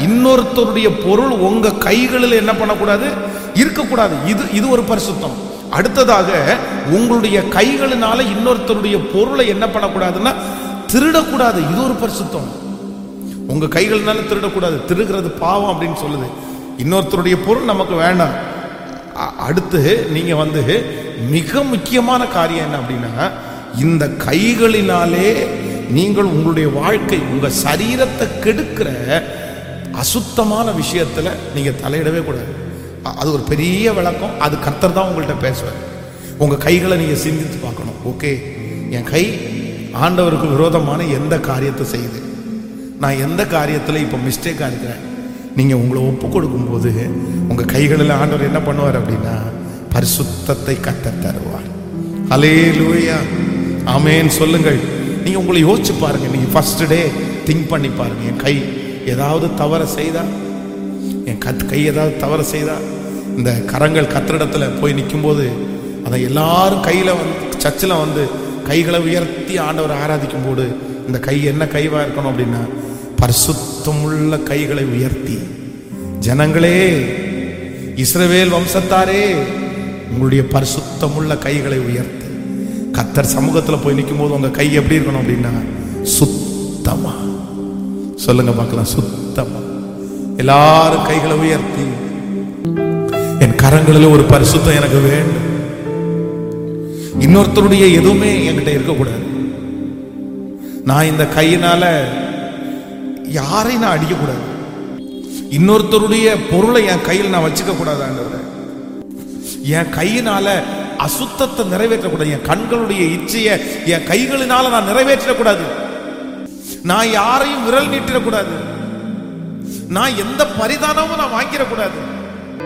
இன்னொருத்தருடைய பொருள் உங்க கைகளில் என்ன பண்ணக்கூடாது இருக்கக்கூடாது இது இது ஒரு பரிசுத்தம் அடுத்ததாக உங்களுடைய கைகளினால இன்னொருத்தருடைய பொருளை என்ன பண்ணக்கூடாதுன்னா திருடக்கூடாது இது ஒரு பரிசுத்தம் உங்க கைகள்னால திருடக்கூடாது திருடுறது பாவம் அப்படின்னு சொல்லுது இன்னொருத்தருடைய பொருள் நமக்கு வேண்டாம் அ- அடுத்து நீங்க வந்து மிக முக்கியமான காரியம் என்ன அப்படின்னா இந்த கைகளினாலே நீங்கள் உங்களுடைய வாழ்க்கை உங்க சரீரத்தை கெடுக்கிற அசுத்தமான விஷயத்துல நீங்க தலையிடவே கூடாது அ- அது ஒரு பெரிய விளக்கம் அது கர்த்தர் தான் உங்கள்கிட்ட பேசுவார் உங்க கைகளை நீங்க சிந்தித்து பார்க்கணும் ஓகே என் கை ஆண்டவருக்கு விரோதமான எந்த காரியத்தை செய்யுது நான் எந்த காரியத்தில் இப்போ மிஸ்டேக்காக இருக்கிறேன் நீங்கள் உங்களை ஒப்பு கொடுக்கும்போது உங்கள் கைகளில் ஆண்டவர் என்ன பண்ணுவார் அப்படின்னா பரிசுத்தத்தை கத்த தருவார் அலே லூயா ஆமேன் சொல்லுங்கள் நீங்கள் உங்களை யோசிச்சு பாருங்க நீங்கள் ஃபர்ஸ்ட் டே திங்க் பண்ணி பாருங்க என் கை ஏதாவது தவற செய்தா என் கத் கை ஏதாவது தவறு செய்தா இந்த கரங்கள் கத்திரிடத்துல போய் நிற்கும்போது அதை எல்லாரும் கையில் வந்து சர்ச்சில் வந்து கைகளை உயர்த்தி ஆண்டவர் ஆராதிக்கும் போது இந்த கை என்ன கைவா இருக்கணும் அப்படின்னா பரிசுத்தமுள்ள கைகளை உயர்த்தி ஜனங்களே இஸ்ரவேல் வம்சத்தாரே உங்களுடைய பரிசுத்தமுள்ள கைகளை உயர்த்து கத்தர் சமூகத்துல போய் நிற்கும் போது உங்க கை எப்படி இருக்கணும் அப்படின்னா சுத்தமா சொல்லுங்க பார்க்கலாம் சுத்தமா எல்லாரும் கைகளை உயர்த்தி என் கரங்களில் ஒரு பரிசுத்தம் எனக்கு வேண்டும் இன்னொருத்தருடைய எதுவுமே என்கிட்ட இருக்கக்கூடாது நான் இந்த கையினால யாரையும் நான் அடிக்கக்கூடாது இன்னொருத்தருடைய பொருளை என் கையில் நான் வச்சுக்க கூடாது ஆண்டவரே என் கையினால அசுத்தத்தை நிறைவேற்றக்கூடாது என் கண்களுடைய இச்சையை என் கைகளினால நான் நிறைவேற்றக்கூடாது நான் யாரையும் விரல் நீட்டிடக்கூடாது நான் எந்த பரிதானமும் நான் வாங்கிடக்கூடாது